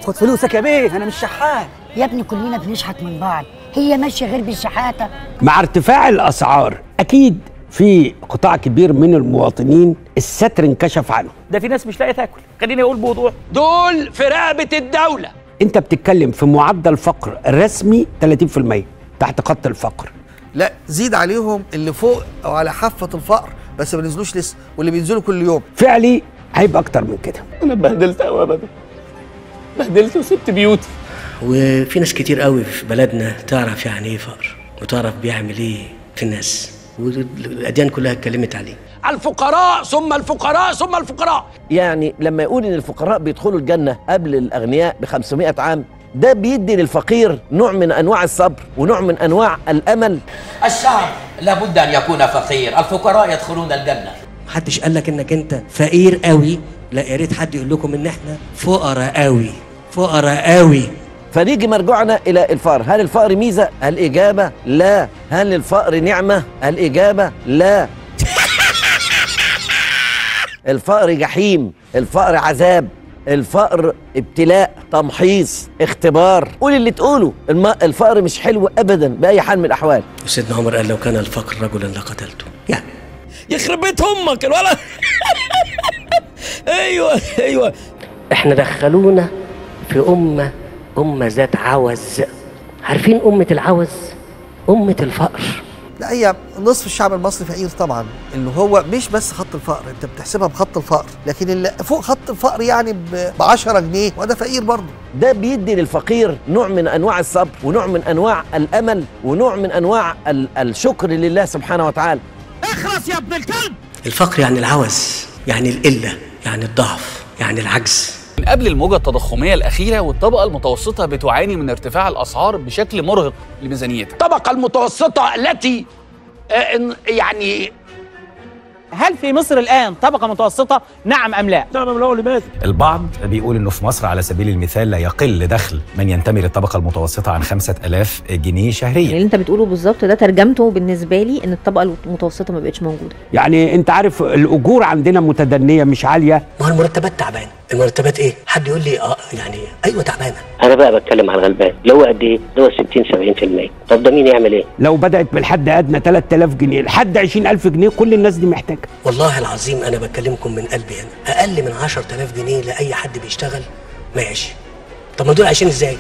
خد فلوسك يا بيه انا مش شحات يا ابني كلنا بنشحت من بعض هي ماشيه غير بالشحاته مع ارتفاع الاسعار اكيد في قطاع كبير من المواطنين الستر انكشف عنه ده في ناس مش لاقيه تاكل خليني اقول بوضوح دول في رقبه الدوله انت بتتكلم في معدل فقر رسمي 30% تحت خط الفقر لا زيد عليهم اللي فوق او على حافه الفقر بس ما نزلوش لسه واللي بينزلوا كل يوم فعلي هيبقى اكتر من كده انا اتبهدلت قوي ابدا بهدلت وسبت بيوتي وفي ناس كتير قوي في بلدنا تعرف يعني ايه فقر وتعرف بيعمل ايه في الناس والاديان كلها اتكلمت عليه الفقراء ثم الفقراء ثم الفقراء يعني لما يقول ان الفقراء بيدخلوا الجنه قبل الاغنياء ب 500 عام ده بيدي للفقير نوع من انواع الصبر ونوع من انواع الامل الشعب لابد ان يكون فقير الفقراء يدخلون الجنه محدش قال لك انك انت فقير قوي لا يا ريت حد يقول لكم ان احنا فقراء قوي فقراء قوي فنيجي مرجوعنا الى الفقر هل الفقر ميزه الاجابه لا هل الفقر نعمه الاجابه لا الفقر جحيم الفقر عذاب الفقر ابتلاء تمحيص اختبار قول اللي تقوله الم... الفقر مش حلو ابدا باي حال من الاحوال وسيدنا عمر قال لو كان الفقر رجلا لقتلته يعني يخرب بيت امك الولد ايوه ايوه احنا دخلونا في امه امه ذات عوز عارفين امه العوز امه الفقر لا هي نصف الشعب المصري فقير طبعا اللي هو مش بس خط الفقر انت بتحسبها بخط الفقر لكن اللي فوق خط الفقر يعني ب 10 جنيه وده فقير برضه ده بيدي للفقير نوع من انواع الصبر ونوع من انواع الامل ونوع من انواع ال... الشكر لله سبحانه وتعالى اخلص يا ابن الكلب الفقر يعني العوز يعني القله يعني الضعف يعني العجز من قبل الموجة التضخمية الأخيرة والطبقة المتوسطة بتعاني من ارتفاع الأسعار بشكل مرهق لميزانيتها الطبقه المتوسطه التي آه، إن- يعني هل في مصر الان طبقه متوسطه نعم ام لا نعم لو لماذا البعض بيقول انه في مصر على سبيل المثال لا يقل دخل من ينتمي للطبقه المتوسطه عن 5000 جنيه شهريا اللي انت بتقوله بالظبط ده ترجمته بالنسبه لي ان الطبقه المتوسطه ما بقتش موجوده يعني انت عارف الاجور عندنا متدنيه مش عاليه ما هو المرتبات تعبانه المرتبات ايه حد يقول لي اه يعني ايوه تعبانه انا بقى بتكلم على الغلبان اللي هو قد ايه اللي هو 60 70% طب ده مين يعمل ايه لو بدات بالحد ادنى 3000 جنيه لحد 20000 جنيه كل الناس دي محتاجه والله العظيم انا بكلمكم من قلبي هنا اقل من 10000 جنيه لاي حد بيشتغل ما يعيش طب ما دول عايشين ازاي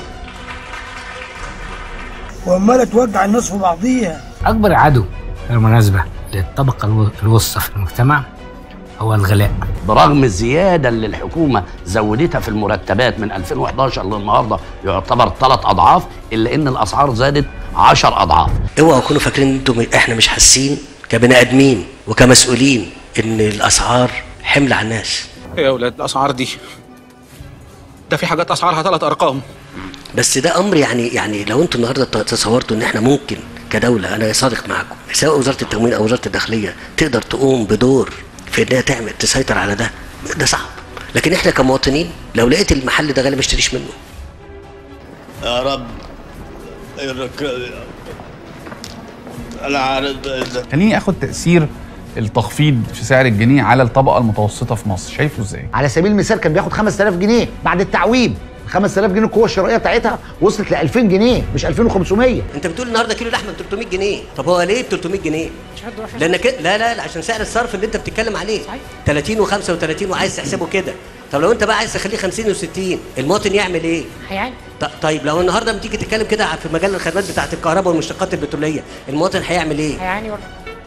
وعماله توجع الناس في بعضيها أكبر عدو بالمناسبة للطبقة الو- الوسطى في المجتمع هو الغلاء برغم الزياده اللي الحكومه زودتها في المرتبات من 2011 للنهارده يعتبر ثلاث اضعاف الا ان الاسعار زادت 10 اضعاف اوعوا تكونوا فاكرين ان انتم احنا مش حاسين كبني ادمين وكمسؤولين ان الاسعار حمل على الناس يا أولاد الأسعار دي ده في حاجات أسعارها ثلاث أرقام بس ده امر يعني يعني لو انتوا النهارده تصورتوا ان احنا ممكن كدوله انا صادق معاكم سواء وزاره التموين او وزاره الداخليه تقدر تقوم بدور في انها تعمل تسيطر على ده ده صعب لكن احنا كمواطنين لو لقيت المحل ده غالي ما اشتريش منه يا رب انا عارف خليني أخد تأثير التخفيض في سعر الجنيه على الطبقة المتوسطة في مصر شايفه إزاي؟ على سبيل المثال كان بياخد 5000 جنيه بعد التعويم 5000 جنيه القوه الشرائيه بتاعتها وصلت ل 2000 جنيه مش 2500 انت بتقول النهارده كيلو لحمه ب 300 جنيه طب هو ليه ب 300 جنيه لان كده لا لا لا عشان سعر الصرف اللي انت بتتكلم عليه 30 و35 وعايز تحسبه كده طب لو انت بقى عايز تخليه 50 و60 المواطن يعمل ايه هيعاني ط- طيب لو النهارده بتيجي تتكلم كده في مجال الخدمات بتاعه الكهرباء والمشتقات البتروليه المواطن هيعمل ايه هيعاني برضه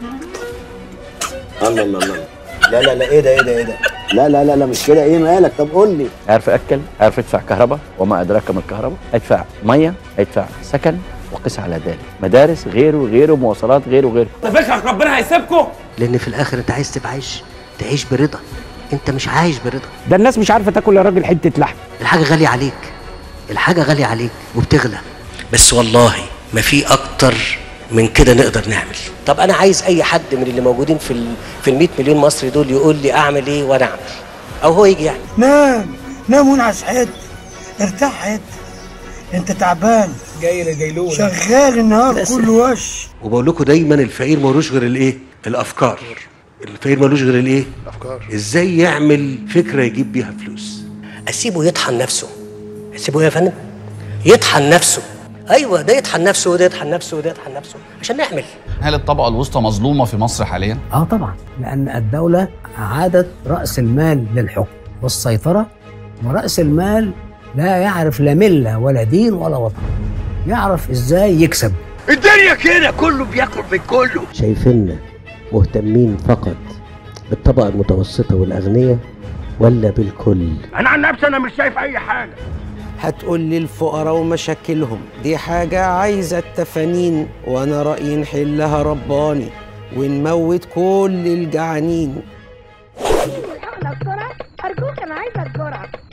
الله الله الله لا لا لا ايه ده ايه ده ايه ده لا لا لا لا مش كده ايه مالك طب قول لي عارف اكل عارف ادفع كهرباء وما ادراك ما الكهرباء ادفع ميه ادفع سكن وقس على ذلك مدارس غيره غيره مواصلات غيره غيره فكرك ربنا هيسيبكم لان في الاخر انت عايز تبقى عايش تعيش برضا انت مش عايش برضا ده الناس مش عارفه تاكل يا راجل حته لحم الحاجه غاليه عليك الحاجه غاليه عليك وبتغلى بس والله ما في اكتر من كده نقدر نعمل طب انا عايز اي حد من اللي موجودين في ال في ال 100 مليون مصري دول يقول لي اعمل ايه وانا اعمل او هو يجي يعني نام نام وانعس حته ارتاح حته انت تعبان جاي جايلون شغال النهار كله وش وبقول لكم دايما الفقير ملوش غير الايه الافكار الفقير ملوش غير الايه الافكار ازاي يعمل فكره يجيب بيها فلوس اسيبه يطحن نفسه يسيبه ايه يا فندم يطحن نفسه ايوه ده يطحن نفسه وده يطحن نفسه وده يطحن نفسه عشان نعمل هل الطبقه الوسطى مظلومه في مصر حاليا اه طبعا لان الدوله اعادت راس المال للحكم والسيطره وراس المال لا يعرف لا مله ولا دين ولا وطن يعرف ازاي يكسب الدنيا كده كله بياكل من كله شايفيننا مهتمين فقط بالطبقه المتوسطه والاغنياء ولا بالكل انا عن نفسي انا مش شايف اي حاجه هتقول لي الفقراء ومشاكلهم دي حاجة عايزة التفانين وأنا رأيي نحلها رباني ونموت كل الجعانين أرجوك أنا عايزة الجرعة